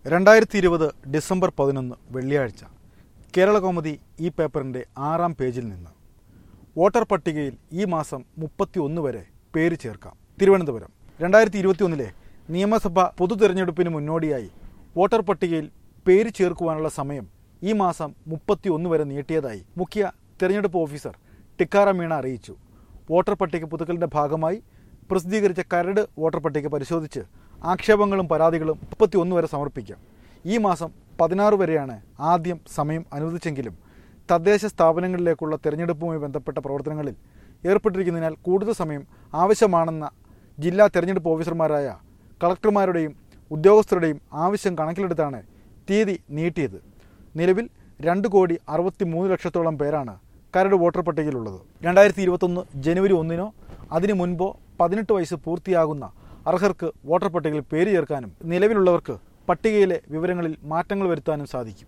രണ്ടായിരത്തി ഇരുപത് ഡിസംബർ പതിനൊന്ന് വെള്ളിയാഴ്ച കേരള കൗമുദി ഈ പേപ്പറിൻ്റെ ആറാം പേജിൽ നിന്ന് വോട്ടർ പട്ടികയിൽ ഈ മാസം മുപ്പത്തി ഒന്ന് വരെ പേര് ചേർക്കാം തിരുവനന്തപുരം രണ്ടായിരത്തി ഇരുപത്തിയൊന്നിലെ നിയമസഭ പൊതു തെരഞ്ഞെടുപ്പിന് മുന്നോടിയായി വോട്ടർ പട്ടികയിൽ പേര് ചേർക്കുവാനുള്ള സമയം ഈ മാസം മുപ്പത്തി ഒന്ന് വരെ നീട്ടിയതായി മുഖ്യ തെരഞ്ഞെടുപ്പ് ഓഫീസർ ടിക്കാറാം മീണ അറിയിച്ചു വോട്ടർ പട്ടിക പുതുക്കലിന്റെ ഭാഗമായി പ്രസിദ്ധീകരിച്ച കരട് വോട്ടർ പട്ടിക പരിശോധിച്ച് ആക്ഷേപങ്ങളും പരാതികളും മുപ്പത്തി ഒന്ന് വരെ സമർപ്പിക്കാം ഈ മാസം പതിനാറ് വരെയാണ് ആദ്യം സമയം അനുവദിച്ചെങ്കിലും തദ്ദേശ സ്ഥാപനങ്ങളിലേക്കുള്ള തെരഞ്ഞെടുപ്പുമായി ബന്ധപ്പെട്ട പ്രവർത്തനങ്ങളിൽ ഏർപ്പെട്ടിരിക്കുന്നതിനാൽ കൂടുതൽ സമയം ആവശ്യമാണെന്ന ജില്ലാ തെരഞ്ഞെടുപ്പ് ഓഫീസർമാരായ കളക്ടർമാരുടെയും ഉദ്യോഗസ്ഥരുടെയും ആവശ്യം കണക്കിലെടുത്താണ് തീയതി നീട്ടിയത് നിലവിൽ രണ്ട് കോടി അറുപത്തി മൂന്ന് ലക്ഷത്തോളം പേരാണ് കരട് വോട്ടർ പട്ടികയിലുള്ളത് രണ്ടായിരത്തി ഇരുപത്തൊന്ന് ജനുവരി ഒന്നിനോ അതിനു മുൻപോ പതിനെട്ട് വയസ്സ് പൂർത്തിയാകുന്ന അർഹർക്ക് വോട്ടർ പട്ടികയിൽ പേര് ചേർക്കാനും നിലവിലുള്ളവർക്ക് പട്ടികയിലെ വിവരങ്ങളിൽ മാറ്റങ്ങൾ വരുത്താനും സാധിക്കും